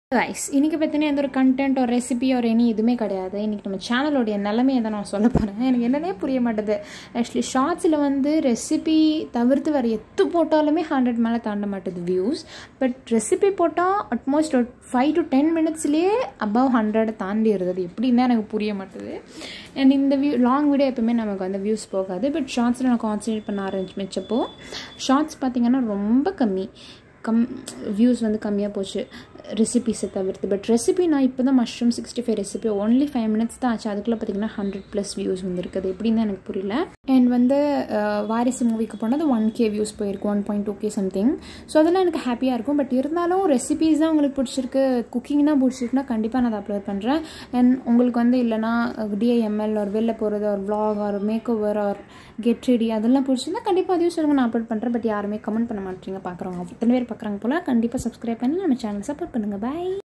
rice இன்றைக்கி பார்த்தீங்கன்னா எந்த ஒரு கண்டென்ட் ஒரு ரெசிபி ஒரு எனி எதுவுமே கிடையாது இன்றைக்கி நம்ம சேனலோடைய நிலைமையை தான் நான் சொல்ல போகிறேன் எனக்கு என்னன்னே புரிய மாட்டேது ஆக்சுவலி ஷார்ட்ஸில் வந்து ரெசிபி தவிர்த்து வேறு எத்து போட்டாலுமே ஹண்ட்ரட் மேலே தாண்ட மாட்டேது வியூஸ் பட் ரெசிபி போட்டால் அட்மோஸ்ட் ஒரு ஃபைவ் டு டென் மினிட்ஸ்லேயே அபவ் ஹண்ட்ரட் தாண்டிடுது அது எப்படின்னு எனக்கு புரிய மாட்டேது அண்ட் இந்த வியூ லாங் வீடியோ எப்பவுமே நமக்கு வந்து வியூஸ் போகாது பட் ஷார்ட்ஸில் நான் கான்சன்ட்ரேட் பண்ண ஆரம்பிச்சப்போ ஷார்ட்ஸ் பார்த்திங்கன்னா ரொம்ப கம்மி கம் வியூஸ் வந்து கம்மியாக போச்சு ரெசிபிஸை தவிர்த்து பட் ரெசிபி நான் இப்போ தான் mushroom sixty five recipe only five minutes தான் ஆச்சு அதுக்குள்ளே பார்த்தீங்கன்னா ஹண்ட்ரட் ப்ளஸ் வியூஸ் வந்துருக்குது எப்படின்னு எனக்கு புரியல அண்ட் வந்து அஹ், வாரிசு மூவிக்கு போனது ஒன் கே வியூஸ் போயிருக்கு one point two K something so அதெல்லாம் எனக்கு ஹாப்பியாக இருக்கும் பட் இருந்தாலும் ரெசிபிஸ் தான் உங்களுக்கு பிடிச்சிருக்கு குக்கிங் தான் பிடிச்சிருக்குன்னா கண்டிப்பாக நான் அதை அப்லோட் பண்ணுறேன் அண்ட் உங்களுக்கு வந்து இல்லைனா டிஐஎம்எல் ஒரு வெளில போகிறது ஒரு vlog ஒரு மேக் ஓவர் ஒரு கெட் ரெடி அதெல்லாம் பிடிச்சிருந்தா கண்டிப்பாக அதையும் சொல்லுங்கள் நான் அப்லோட் பண்ணுறேன் பட் யாருமே கமெண்ட் பண்ண மாட்டீங்க பார்க்குறவங்க அத்தனை பேர் பார்க்குறாங்க போல் கண்டிப்பாக சப்ஸ்கிரைப் பண்ணி நம்ம சேனல் சப்போர்ட் பண்ணுங்கள் பை